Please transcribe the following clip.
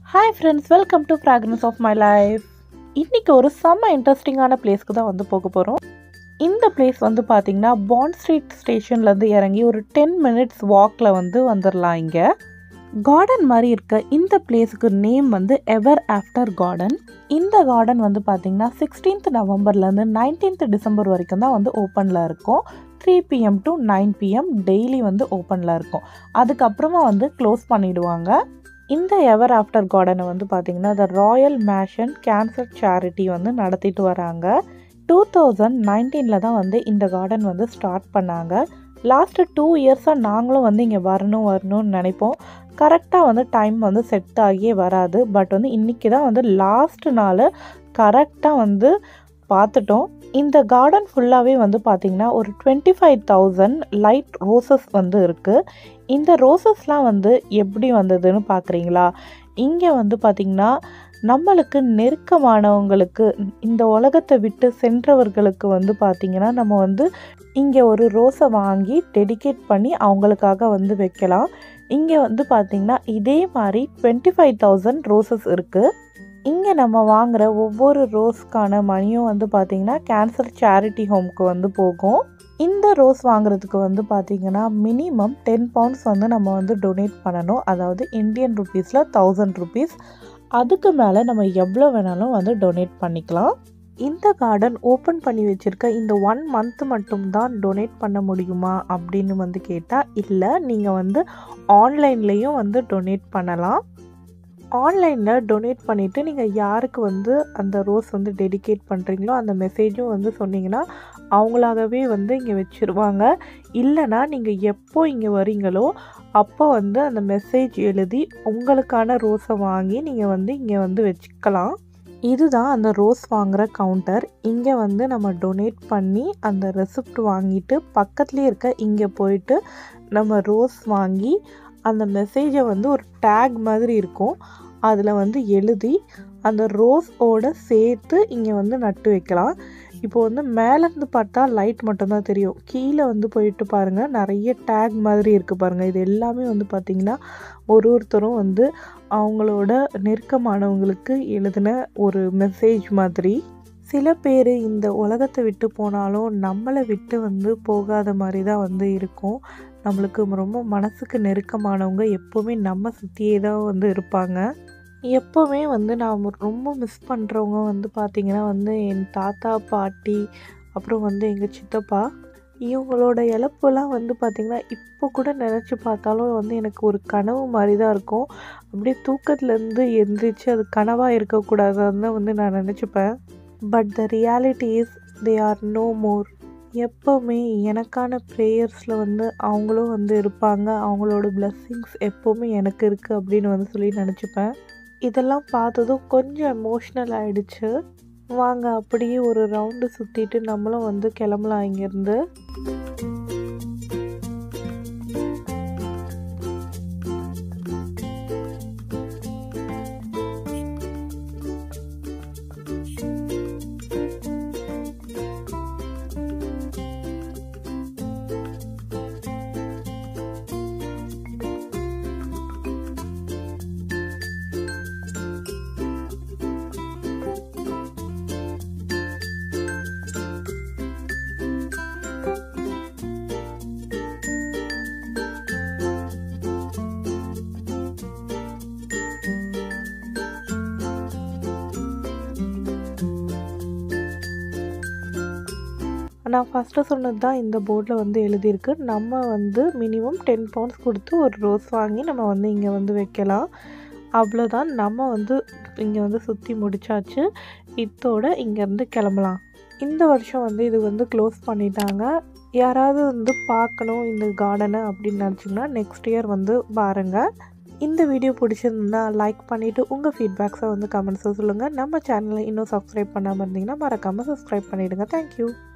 hi friends welcome to fragrance of my life இன்றைக்கி ஒரு செம்ம இன்ட்ரெஸ்டிங்கான பிளேஸ்க்கு தான் வந்து போக போகிறோம் இந்த பிளேஸ் வந்து பார்த்திங்கன்னா பாண்ட் ஸ்ட்ரீட் ஸ்டேஷன்லேருந்து இறங்கி ஒரு டென் மினிட்ஸ் வாக்கில் வந்து வந்துடலாம் இங்கே கார்டன் மாதிரி இருக்க இந்த பிளேஸுக்கு நேம் வந்து எவர் ஆஃப்டர் கார்டன் இந்த கார்டன் வந்து பார்த்திங்கன்னா சிக்ஸ்டீன்த் நவம்பர்லேருந்து நைன்டீன்த் டிசம்பர் வரைக்கும் தான் வந்து ஓப்பனில் இருக்கும் three PM to nine PM daily வந்து ஓப்பனில் இருக்கும் அதுக்கப்புறமா வந்து க்ளோஸ் பண்ணிடுவாங்க இந்த எவர் ஆஃப்டர் கார்டனை வந்து பார்த்திங்கன்னா the Royal Marsden Cancer Charity வந்து நடத்திட்டு வராங்க டூ தௌசண்ட் நைன்டீனில் தான் வந்து இந்த கார்டன் வந்து ஸ்டார்ட் பண்ணாங்க லாஸ்ட்டு டூ இயர்ஸாக நாங்களும் வந்து இங்கே வரணும் வரணும்னு நினைப்போம் கரெக்டாக வந்து டைம் வந்து செட் ஆகியே வராது பட் வந்து இன்றைக்கி தான் வந்து லாஸ்ட் நாள் கரெக்டாக வந்து பார்த்துட்டோம் இந்த கார்டன் ஃபுல்லாகவே வந்து பார்த்திங்கன்னா ஒரு twenty five thousand light roses வந்து இருக்குது இந்த ரோசஸ்லாம் வந்து எப்படி வந்ததுன்னு பார்க்குறீங்களா இங்கே வந்து பார்த்திங்கன்னா நம்மளுக்கு நெருக்கமானவங்களுக்கு இந்த உலகத்தை விட்டு சென்றவர்களுக்கு வந்து பார்த்திங்கன்னா நம்ம வந்து இங்கே ஒரு ரோஸை வாங்கி டெடிகேட் பண்ணி அவங்களுக்காக வந்து வைக்கலாம் இங்கே வந்து பார்த்திங்கன்னா இதே மாதிரி டுவெண்ட்டி ஃபைவ் தௌசண்ட் ரோசஸ் இருக்குது இங்கே நம்ம வாங்குகிற ஒவ்வொரு ரோஸ்க்கான மணியும் வந்து பார்த்திங்கன்னா கேன்சர் சேரிட்டி ஹோம்க்கு வந்து போகும் இந்த ரோஸ் வாங்குறதுக்கு வந்து பார்த்திங்கன்னா மினிமம் டென் பவுண்ட்ஸ் வந்து நம்ம வந்து டொனேட் பண்ணணும் அதாவது இந்தியன் ருபீஸில் தௌசண்ட் ருபீஸ் அதுக்கு மேலே நம்ம எவ்வளோ வேணாலும் வந்து டொனேட் பண்ணிக்கலாம் இந்த கார்டன் ஓப்பன் பண்ணி வச்சுருக்க இந்த ஒன் மந்த் மட்டும்தான் டொனேட் பண்ண முடியுமா அப்படின்னு வந்து கேட்டால் இல்லை நீங்கள் வந்து ஆன்லைன்லேயும் வந்து டொனேட் பண்ணலாம் ஆன்லைனில் டொனேட் பண்ணிவிட்டு நீங்கள் யாருக்கு வந்து அந்த ரோஸ் வந்து டெடிகேட் பண்ணுறீங்களோ அந்த மெசேஜும் வந்து சொன்னீங்கன்னா அவங்களாகவே வந்து இங்கே வச்சுருவாங்க இல்லைனா நீங்கள் எப்போ இங்கே வரீங்களோ அப்போ வந்து அந்த மெசேஜ் எழுதி உங்களுக்கான ரோஸை வாங்கி நீங்கள் வந்து இங்கே வந்து வச்சுக்கலாம் இதுதான் அந்த ரோஸ் வாங்குகிற கவுண்டர் இங்கே வந்து நம்ம டொனேட் பண்ணி அந்த ரெசிப்ட் வாங்கிட்டு பக்கத்துலேயே இருக்க இங்கே போயிட்டு நம்ம ரோஸ் வாங்கி அந்த மெசேஜை வந்து ஒரு டேக் மாதிரி இருக்கும் அதில் வந்து எழுதி அந்த ரோஸோட சேர்த்து இங்கே வந்து நட்டு வைக்கலாம் இப்போ வந்து மேலேருந்து பார்த்தா லைட் மட்டும்தான் தெரியும் கீழே வந்து போயிட்டு பாருங்கள் நிறைய டேக் மாதிரி இருக்குது பாருங்கள் இது எல்லாமே வந்து பார்த்திங்கன்னா ஒரு ஒருத்தரும் வந்து அவங்களோட நெருக்கமானவங்களுக்கு எழுதின ஒரு மெசேஜ் மாதிரி சில பேர் இந்த உலகத்தை விட்டு போனாலும் நம்மளை விட்டு வந்து போகாத மாதிரி தான் வந்து இருக்கும் நம்மளுக்கு ரொம்ப மனசுக்கு நெருக்கமானவங்க எப்போவுமே நம்ம சுற்றியே தான் வந்து இருப்பாங்க எப்போவுமே வந்து நான் ரொம்ப மிஸ் பண்ணுறவங்க வந்து பார்த்திங்கன்னா வந்து என் தாத்தா பாட்டி அப்புறம் வந்து எங்கள் சித்தப்பா இவங்களோட இழப்புலாம் வந்து பார்த்திங்கன்னா இப்போ கூட நினச்சி பார்த்தாலும் வந்து எனக்கு ஒரு கனவு மாதிரி தான் இருக்கும் அப்படியே தூக்கத்துலேருந்து எந்திரிச்சு அது கனவாக இருக்கக்கூடாதுன்னு தான் வந்து நான் நினச்சிப்பேன் but the reality is they are no more எப்போவுமே எனக்கான ப்ரேயர்ஸில் வந்து அவங்களும் வந்து இருப்பாங்க அவங்களோட பிளெஸ்ஸிங்ஸ் எப்போவுமே எனக்கு இருக்குது அப்படின்னு வந்து சொல்லி நினச்சிப்பேன் இதெல்லாம் பார்த்ததும் கொஞ்சம் எமோஷ்னல் ஆகிடுச்சு வாங்க அப்படியே ஒரு ரவுண்டு சுற்றிட்டு நம்மளும் வந்து கிளம்பலாம் இங்கேருந்து நான் ஃபஸ்ட்டு சொன்னது தான் இந்த போர்டில் வந்து எழுதியிருக்கு நம்ம வந்து மினிமம் டென் பவுண்ட்ஸ் கொடுத்து ஒரு ரோஸ் வாங்கி நம்ம வந்து இங்கே வந்து வைக்கலாம் அவ்வளோதான் நம்ம வந்து இங்கே வந்து சுற்றி முடிச்சாச்சு இத்தோட இங்கேருந்து கிளம்பலாம் இந்த வருஷம் வந்து இது வந்து க்ளோஸ் பண்ணிட்டாங்க யாராவது வந்து பார்க்கணும் இந்த கார்டனை அப்படின்னு நினச்சிங்கன்னா நெக்ஸ்ட் இயர் வந்து பாருங்கள் இந்த வீடியோ பிடிச்சிருந்தா லைக் பண்ணிவிட்டு உங்கள் ஃபீட்பேக்ஸை வந்து கமெண்ட்ஸை சொல்லுங்கள் நம்ம சேனலை இன்னும் சப்ஸ்கிரைப் பண்ணாமல் இருந்தீங்கன்னா மறக்காமல் சப்ஸ்கிரைப் பண்ணிவிடுங்க தேங்க்யூ